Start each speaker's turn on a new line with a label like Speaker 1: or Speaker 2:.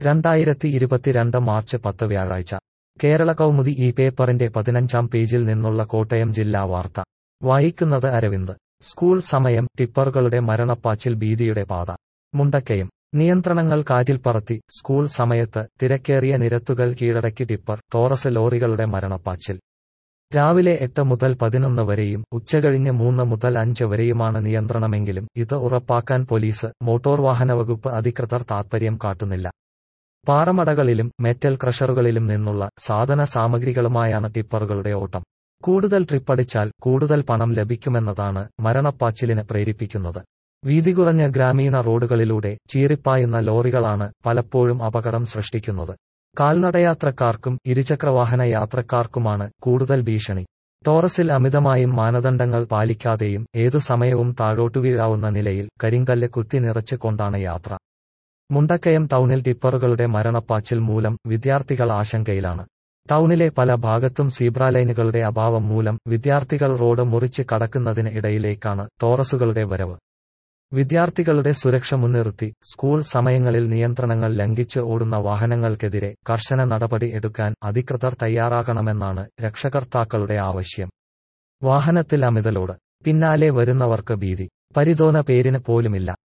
Speaker 1: രണ്ടായിരത്തി ഇരുപത്തിരണ്ട് മാർച്ച് പത്ത് വ്യാഴാഴ്ച കേരള കൗമുദി ഈ പേപ്പറിന്റെ പതിനഞ്ചാം പേജിൽ നിന്നുള്ള കോട്ടയം ജില്ലാ വാർത്ത വായിക്കുന്നത് അരവിന്ദ് സ്കൂൾ സമയം ടിപ്പറുകളുടെ മരണപ്പാച്ചിൽ ഭീതിയുടെ പാത മുണ്ടക്കയം നിയന്ത്രണങ്ങൾ കാറ്റിൽ പറത്തി സ്കൂൾ സമയത്ത് തിരക്കേറിയ നിരത്തുകൾ കീഴടക്കി ടിപ്പർ ടോറസ് ലോറികളുടെ മരണപ്പാച്ചിൽ രാവിലെ എട്ട് മുതൽ പതിനൊന്ന് വരെയും ഉച്ചകഴിഞ്ഞ് മൂന്ന് മുതൽ അഞ്ച് വരെയുമാണ് നിയന്ത്രണമെങ്കിലും ഇത് ഉറപ്പാക്കാൻ പോലീസ് മോട്ടോർ വാഹന വകുപ്പ് അധികൃതർ താൽപര്യം കാട്ടുന്നില്ല പാറമടകളിലും മെറ്റൽ ക്രഷറുകളിലും നിന്നുള്ള സാധന സാമഗ്രികളുമായാണ് ടിപ്പറുകളുടെ ഓട്ടം കൂടുതൽ ട്രിപ്പടിച്ചാൽ കൂടുതൽ പണം ലഭിക്കുമെന്നതാണ് മരണപ്പാച്ചിലിന് പ്രേരിപ്പിക്കുന്നത് വീതി കുറഞ്ഞ ഗ്രാമീണ റോഡുകളിലൂടെ ചീറിപ്പായുന്ന ലോറികളാണ് പലപ്പോഴും അപകടം സൃഷ്ടിക്കുന്നത് കാൽനടയാത്രക്കാർക്കും ഇരുചക്രവാഹന യാത്രക്കാർക്കുമാണ് കൂടുതൽ ഭീഷണി ടോറസിൽ അമിതമായും മാനദണ്ഡങ്ങൾ പാലിക്കാതെയും ഏതു സമയവും താഴോട്ടു വീഴാവുന്ന നിലയിൽ കരിങ്കല്ല് കുത്തി നിറച്ച് കൊണ്ടാണ് യാത്ര മുണ്ടക്കയം ടൗണിൽ ടിപ്പറുകളുടെ മരണപ്പാച്ചിൽ മൂലം വിദ്യാർത്ഥികൾ ആശങ്കയിലാണ് ടൗണിലെ പല ഭാഗത്തും സീബ്ര ലൈനുകളുടെ അഭാവം മൂലം വിദ്യാർത്ഥികൾ റോഡ് മുറിച്ച് കടക്കുന്നതിന് ഇടയിലേക്കാണ് ടോറസുകളുടെ വരവ് വിദ്യാർത്ഥികളുടെ സുരക്ഷ മുൻനിർത്തി സ്കൂൾ സമയങ്ങളിൽ നിയന്ത്രണങ്ങൾ ലംഘിച്ച് ഓടുന്ന വാഹനങ്ങൾക്കെതിരെ കർശന നടപടി എടുക്കാൻ അധികൃതർ തയ്യാറാകണമെന്നാണ് രക്ഷകർത്താക്കളുടെ ആവശ്യം വാഹനത്തിൽ അമിതലോട് പിന്നാലെ വരുന്നവർക്ക് ഭീതി പരിതോന പേരിന് പോലുമില്ല